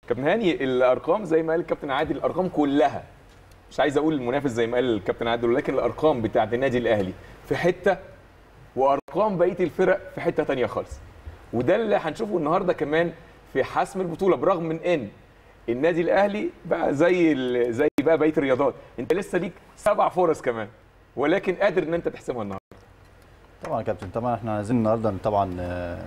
كابتن هاني الارقام زي ما قال الكابتن عادل الارقام كلها مش عايز اقول المنافس زي ما قال الكابتن عادل ولكن الارقام بتاعت النادي الاهلي في حته وارقام بقيه الفرق في حته تانية خالص وده اللي هنشوفه النهارده كمان في حسم البطوله برغم من ان النادي الاهلي بقى زي ال- زي بقى بقيه الرياضات انت لسه ليك سبع فرص كمان ولكن قادر ان انت تحسمها النهارده طبعا يا كابتن طبعا احنا عايزين النهارده طبعا آه،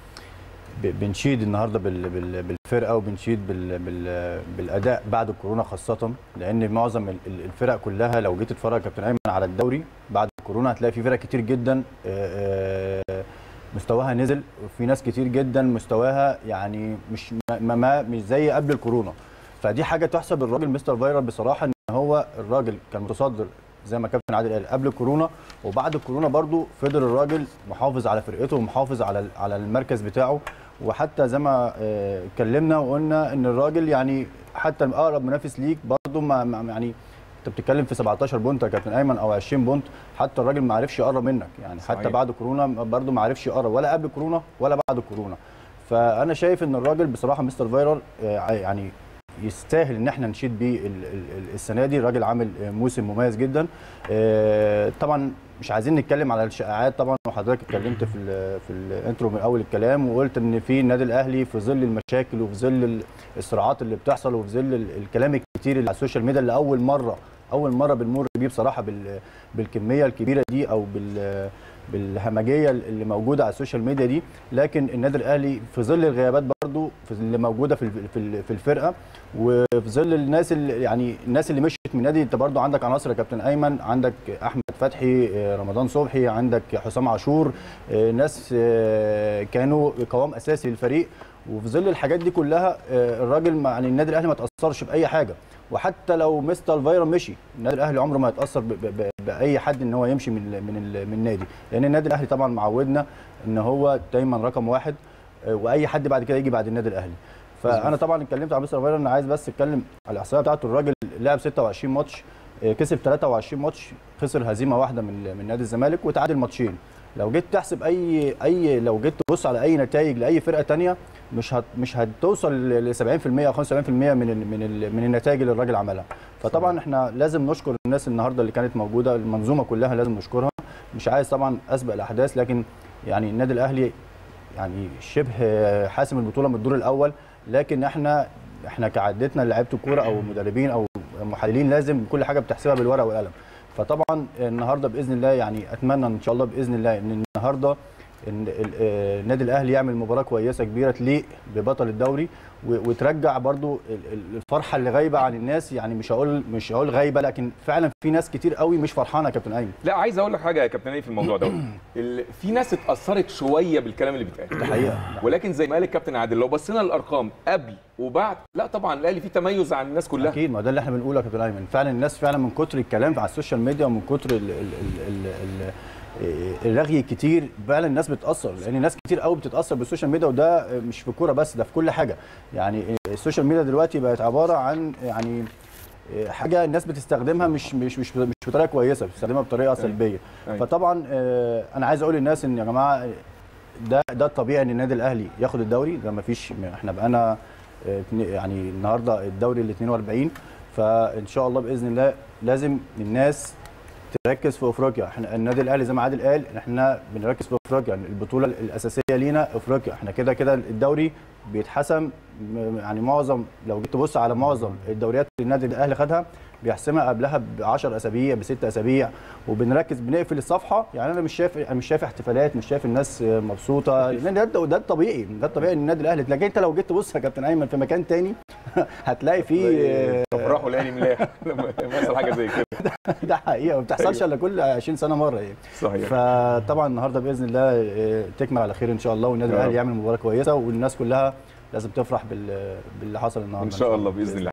ب- بنشيد النهارده بال- بال- بالفرقه وبنشيد بال- بال- بالاداء بعد الكورونا خاصه لان معظم ال- ال- الفرق كلها لو جيت تتفرج يا كابتن ايمن على الدوري بعد الكورونا هتلاقي في فرق كتير جدا آه، آه، مستواها نزل وفي ناس كتير جدا مستواها يعني مش ما ما مش زي قبل الكورونا فدي حاجه تحسب الراجل مستر فايرال بصراحه ان هو الراجل كان متصدر زي ما كابتن عادل قال قبل الكورونا وبعد الكورونا برضو فضل الراجل محافظ على فرقته ومحافظ على على المركز بتاعه وحتى زي ما آه، اتكلمنا وقلنا ان الراجل يعني حتى اقرب منافس ليك برضو ما ما- يعني انت بتتكلم في 17 بونت يا كابتن ايمن او 20 بونت حتى الراجل ما عرفش يقرب منك يعني صحيح. حتى بعد كورونا برضو ما عرفش يقرب ولا قبل كورونا ولا بعد كورونا فانا شايف ان الراجل بصراحه مستر فايرال آه، يعني يستاهل ان احنا نشيد بيه ال- ال- ال- السنه دي الراجل عامل آه، موسم مميز جدا آه، طبعا مش عايزين نتكلم على الشائعات طبعا وحضرتك اتكلمت في ال في الانترو من اول الكلام وقلت ان في النادي الاهلي في ظل المشاكل وفي ظل ال- الصراعات اللي بتحصل وفي ظل ال- الكلام الكتير اللي على السوشيال ميديا اللي اول مره اول مره بنمر بيه بصراحه بال- بالكميه الكبيره دي او بال بالهمجيه اللي موجوده على السوشيال ميديا دي لكن النادي الاهلي في ظل الغيابات برضو في اللي موجوده في ال- في ال- في الفرقه وفي ظل الناس اللي يعني الناس اللي مشيت من النادي انت برضو عندك عناصر يا كابتن ايمن عندك احمد فتحي آه، رمضان صبحي عندك حسام عاشور آه، ناس آه، كانوا قوام اساسي للفريق وفي ظل الحاجات دي كلها آه، الراجل ما- يعني النادي الاهلي ما تاثرش باي حاجه وحتى لو مستر فايرا مشي النادي الاهلي عمره ما هيتاثر ب- ب- ب- باي حد ان هو يمشي من ال- من ال- من النادي لان النادي الاهلي طبعا معودنا ان هو دايما رقم واحد آه، واي حد بعد كده يجي بعد النادي الاهلي فانا طبعا اتكلمت على مستر فايرا انا عايز بس اتكلم على الاحصائيه بتاعته الراجل لعب 26 ماتش آه، كسب 23 ماتش خسر هزيمه واحده من من نادي الزمالك وتعادل ماتشين لو جيت تحسب اي اي لو جيت تبص على اي نتائج لاي فرقه تانية مش هت مش هتوصل ل 70% او 75% من ال من ال من النتائج اللي الراجل عملها فطبعا احنا لازم نشكر الناس النهارده اللي كانت موجوده المنظومه كلها لازم نشكرها مش عايز طبعا اسبق الاحداث لكن يعني النادي الاهلي يعني شبه حاسم البطوله من الدور الاول لكن احنا احنا كعادتنا لعيبه الكوره او مدربين او محللين لازم كل حاجه بتحسبها بالورقه والقلم فطبعا النهارده باذن الله يعني اتمنى ان شاء الله باذن الله ان النهارده ان ال- آه، النادي الاهلي يعمل مباراه كويسه كبيره تليق ببطل الدوري و- وترجع برضو ال- ال- الفرحه اللي غايبه عن الناس يعني مش هقول مش هقول غايبه لكن فعلا في ناس كتير قوي مش فرحانه يا كابتن ايمن لا عايز اقول لك حاجه يا كابتن علي في الموضوع ده ال- في ناس اتاثرت شويه بالكلام اللي بيتقال ده حقيقه ولكن زي ما قال الكابتن عادل لو بصينا للارقام قبل وبعد لا طبعا الاهلي فيه تميز عن الناس كلها اكيد ما ده اللي احنا بنقوله يا كابتن ايمن فعلا الناس فعلا من كتر الكلام على السوشيال ميديا ومن كتر ال ال ال ال ال الرغي كتير فعلا الناس بتاثر لان ناس كتير قوي بتتاثر بالسوشيال ميديا وده مش في كوره بس ده في كل حاجه يعني السوشيال ميديا دلوقتي بقت عباره عن يعني حاجه الناس بتستخدمها مش مش مش مش بطريقه كويسه بتستخدمها بطريقه سلبيه أيوة. فطبعا آه، انا عايز اقول للناس ان يا جماعه ده ده الطبيعي ان النادي الاهلي ياخد الدوري ده ما فيش احنا بقينا آه، اتنين- يعني النهارده الدوري ال 42 فان شاء الله باذن الله لازم الناس تركز في افريقيا احنا النادي الاهلي زي ما عادل قال احنا بنركز في افريقيا يعني البطوله الاساسيه لينا افريقيا احنا كده كده الدوري بيتحسم م- يعني معظم لو جيت تبص على معظم الدوريات اللي النادي الاهلي خدها بيحسمها قبلها ب 10 اسابيع بست اسابيع وبنركز بنقفل الصفحه يعني انا مش شايف انا مش شايف احتفالات مش شايف الناس مبسوطه لان ده ده الطبيعي ده الطبيعي ان النادي الاهلي لكن انت لو جيت تبص يا كابتن ايمن في مكان تاني هتلاقي فيه افراحوا الاهلي ملاح لما لما يحصل حاجه زي كده ده حقيقه ما بتحصلش الا كل 20 سنه مره يعني صحيح فطبعا النهارده باذن الله آه، تكمل على خير ان شاء الله والنادي يا رب. الاهلي يعمل مباراه كويسه والناس كلها لازم تفرح بال- باللي حصل النهارده ان شاء الله باذن الله